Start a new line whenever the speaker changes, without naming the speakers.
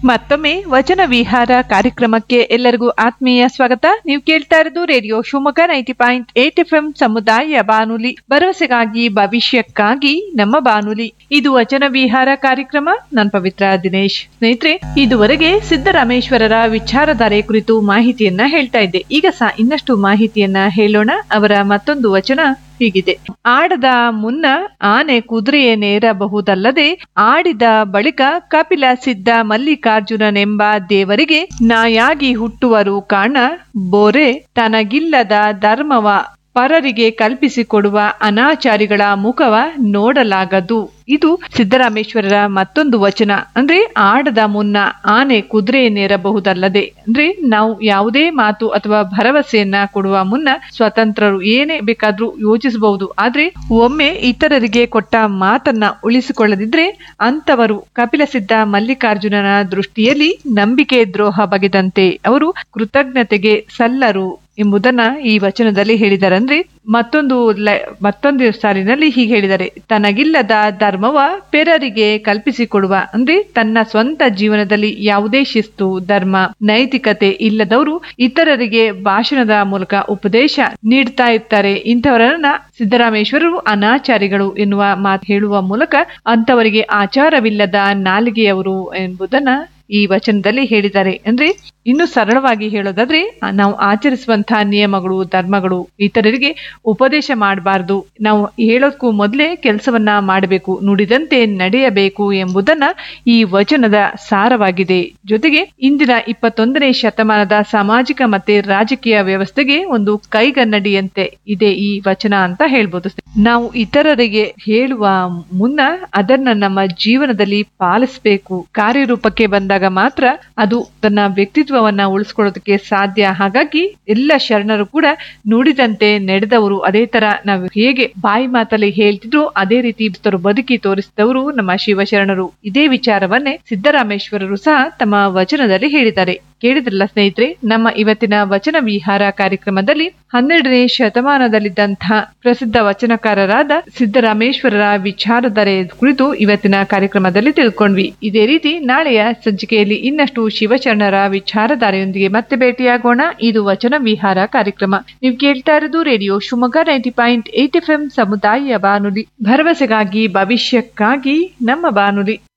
ಮತ್ತೊಮ್ಮೆ ವಚನ ವಿಹಾರ ಕಾರ್ಯಕ್ರಮಕ್ಕೆ ಎಲ್ಲರಿಗೂ ಆತ್ಮೀಯ ಸ್ವಾಗತ ನೀವು ಕೇಳ್ತಾ ಇರೋದು radio Shivamogga ninety point eight F M ಸಮುದಾಯ ಬಾನುಲಿ ಭರವಸೆಗಾಗಿ ಭವಿಷ್ಯಕ್ಕಾಗಿ ನಮ್ಮ ಬಾನುಲಿ ಇದು ವಚನ ವಿಹಾರ ಕಾರ್ಯಕ್ರಮ ನಾನು ಪವಿತ್ರ ದಿನೇಶ್ ಸ್ನೇಹಿತರೆ ಇದುವರೆಗೆ ಸಿದ್ದರಾಮೇಶ್ವರರ ವಿಚಾರಧಾರೆ ಕುರಿತು ಮಾಹಿತಿಯನ್ನ ಹೇಳ್ತಾ ಇದ್ದೆ ಈಗ ಸಹ ಇನ್ನಷ್ಟು ಮಾಹಿತಿಯನ್ನ ಹೇಳೋಣ ಅವರ ಮತ್ತೊಂದು ವಚನ ಹೀಗಿದೆ ಆಡದ ಮುನ್ನ ಆನೆ ಕುದುರೆಯನ್ನೇರಬಹುದಲ್ಲದೆ ಆಡಿದ ಬಳಿಕ ಕಪಿಲ ಸಿದ್ಧ ಮಲ್ಲಿಕಾರ್ಜುನನೆಂಬ ದೇವರಿಗೆ ನಾಯಾಗಿ ಹುಟ್ಟುವರು ಕಾಣ ಬೋರೆ ತನಗಿಲ್ಲದ ಧರ್ಮವ ಪರರಿಗೆ ಕಲ್ಪಿಸಿಕೊಡುವ ಅನಾಚಾರಿಗಳ ಮುಖವ ನೋಡಲಾಗದು ಇದು ಸಿದ್ದರಾಮೇಶ್ವರರ ಮತ್ತೊಂದು ವಚನ ಅಂದ್ರೆ ಆಡದ ಮುನ್ನ ಆನೆ ಕುದುರೆಯನ್ನೇರಬಹುದಲ್ಲದೆ ಅಂದ್ರೆ ನಾವು ಯಾವುದೇ ಮಾತು ಅಥವಾ ಭರವಸೆಯನ್ನ ಕೊಡುವ ಮುನ್ನ ಸ್ವತಂತ್ರರು ಏನೇ ಬೇಕಾದ್ರೂ ಯೋಚಿಸಬಹುದು ಆದ್ರೆ ಒಮ್ಮೆ ಇತರರಿಗೆ ಕೊಟ್ಟ ಮಾತನ್ನ ಉಳಿಸಿಕೊಳ್ಳದಿದ್ರೆ ಅಂತವರು ಕಪಿಲಸಿದ್ಧ ಮಲ್ಲಿಕಾರ್ಜುನನ ದೃಷ್ಟಿಯಲ್ಲಿ ನಂಬಿಕೆ ದ್ರೋಹ ಬಗೆದಂತೆ ಅವರು ಕೃತಜ್ಞತೆಗೆ ಸಲ್ಲರು ಎಂಬುದನ್ನ ಈ ವಚನದಲ್ಲಿ ಹೇಳಿದಾರಂದ್ರೆ ಮತ್ತೊಂದು ಮತ್ತೊಂದು ಸಾಲಿನಲ್ಲಿ ಹೀಗೆ ಹೇಳಿದ್ದಾರೆ ತನಗಿಲ್ಲದ ಧರ್ಮವ ಪೆರರಿಗೆ ಕಲ್ಪಿಸಿಕೊಡುವ ಅಂದ್ರೆ ತನ್ನ ಸ್ವಂತ ಜೀವನದಲ್ಲಿ ಯಾವುದೇ ಶಿಸ್ತು ಧರ್ಮ ನೈತಿಕತೆ ಇಲ್ಲದವರು ಇತರರಿಗೆ ಭಾಷಣದ ಮೂಲಕ ಉಪದೇಶ ನೀಡ್ತಾ ಇರ್ತಾರೆ ಇಂಥವರನ್ನ ಸಿದ್ದರಾಮೇಶ್ವರರು ಅನಾಚಾರಿಗಳು ಎನ್ನುವ ಮಾತು ಹೇಳುವ ಮೂಲಕ ಅಂತವರಿಗೆ ಆಚಾರವಿಲ್ಲದ ನಾಲಿಗೆಯವರು ಎಂಬುದನ್ನ ಈ ವಚನದಲ್ಲಿ ಹೇಳಿದ್ದಾರೆ ಅಂದ್ರೆ ಇನ್ನು ಸರಳವಾಗಿ ಹೇಳೋದಾದ್ರೆ ನಾವು ಆಚರಿಸುವಂತಹ ನಿಯಮಗಳು ಧರ್ಮಗಳು ಇತರರಿಗೆ ಉಪದೇಶ ಮಾಡಬಾರ್ದು ನಾವು ಹೇಳೋದಕ್ಕೂ ಮೊದಲೇ ಕೆಲಸವನ್ನ ಮಾಡಬೇಕು ನುಡಿದಂತೆ ನಡೆಯಬೇಕು ಎಂಬುದನ್ನ ಈ ವಚನದ ಸಾರವಾಗಿದೆ ಜೊತೆಗೆ ಇಂದಿನ ಇಪ್ಪತ್ತೊಂದನೇ ಶತಮಾನದ ಸಾಮಾಜಿಕ ಮತ್ತೆ ರಾಜಕೀಯ ವ್ಯವಸ್ಥೆಗೆ ಒಂದು ಕೈಗನ್ನಡಿಯಂತೆ ಇದೆ ಈ ವಚನ ಅಂತ ಹೇಳ್ಬೋದು ನಾವು ಇತರರಿಗೆ ಹೇಳುವ ಮುನ್ನ ಅದನ್ನ ನಮ್ಮ ಜೀವನದಲ್ಲಿ ಪಾಲಿಸಬೇಕು ಕಾರ್ಯರೂಪಕ್ಕೆ ಬಂದಾಗ ಮಾತ್ರ ಅದು ತನ್ನ ವ್ಯಕ್ತಿತ್ವವನ್ನ ಉಳಿಸ್ಕೊಳ್ಳೋದಕ್ಕೆ ಸಾಧ್ಯ ಹಾಗಾಗಿ ಎಲ್ಲ ಶರಣರು ಕೂಡ ನುಡಿದಂತೆ ನಡೆದವರು ಅದೇ ತರ ನಾವು ಹೇಗೆ ಬಾಯಿ ಮಾತಲ್ಲಿ ಹೇಳ್ತಿದ್ರು ಅದೇ ರೀತಿ ಬದುಕಿ ತೋರಿಸಿದವರು ನಮ್ಮ ಶಿವಶರಣರು ಇದೇ ವಿಚಾರವನ್ನೇ ಸಿದ್ದರಾಮೇಶ್ವರರು ಸಹ ತಮ್ಮ ವಚನದಲ್ಲಿ ಹೇಳಿದ್ದಾರೆ ಕೇಳಿದ್ರಲ್ಲ ಸ್ನೇಹಿತರೆ ನಮ್ಮ ಇವತ್ತಿನ ವಚನ ವಿಹಾರ ಕಾರ್ಯಕ್ರಮದಲ್ಲಿ ಹನ್ನೆರಡನೇ ಶತಮಾನದಲ್ಲಿದ್ದಂತಹ ಪ್ರಸಿದ್ಧ ವಚನಕಾರರಾದ ಸಿದ್ದರಾಮೇಶ್ವರರ ವಿಚಾರಧಾರೆ ಕುರಿತು ಇವತ್ತಿನ ಕಾರ್ಯಕ್ರಮದಲ್ಲಿ ತಿಳ್ಕೊಂಡ್ವಿ ಇದೇ ರೀತಿ ನಾಳೆಯ ಸಂಚಿಕೆಯಲ್ಲಿ ಇನ್ನಷ್ಟು ಶಿವಶರಣರ ವಿಚಾರಧಾರೆಯೊಂದಿಗೆ ಮತ್ತೆ ಭೇಟಿಯಾಗೋಣ ಇದು ವಚನ ವಿಹಾರ ಕಾರ್ಯಕ್ರಮ ನೀವು ಕೇಳ್ತಾ ಇರೋದು radio Shivamogga ninety point eight F M ಸಮುದಾಯ ಬಾನುಲಿ ಭರವಸೆಗಾಗಿ ಭವಿಷ್ಯಕ್ಕಾಗಿ ನಮ್ಮ ಬಾನುಲಿ